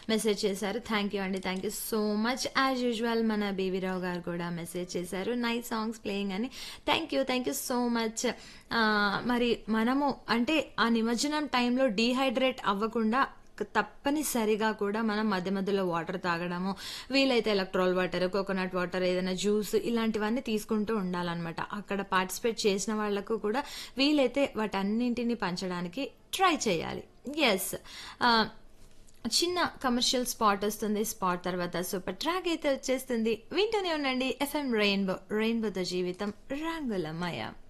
message చేశారు thank you అండి thank you so much as usual మన బీవీరావు గారు కూడా మెసేజ్ చేశారు నైస్ సాంగ్స్ ప్లేయింగ్ అని thank you thank you so much మరి మనము అంటే ఆ నిమజ్జనం టైంలో డీహైడ్రేట్ అవ్వకుండా తప్పనిసరిగా కూడా మనం మధ్య మధ్యలో వాటర్ తాగడము వీలైతే ఎలక్ట్రాల్ వాటర్ కోకోనట్ వాటర్ ఏదైనా జ్యూస్ ఇలాంటివన్నీ తీసుకుంటూ ఉండాలన్నమాట అక్కడ పార్టిసిపేట్ చేసిన వాళ్లకు కూడా వీలైతే వాటన్నింటిని పంచడానికి ట్రై చేయాలి ఎస్ చిన్న కమర్షియల్ స్పాట్ వస్తుంది స్పాట్ తర్వాత సూపర్ ట్రాక్ అయితే వచ్చేస్తుంది వింటూనే ఉండండి ఎఫ్ఎం రెయిన్బో రెయిన్బోతో జీవితం రంగులమయ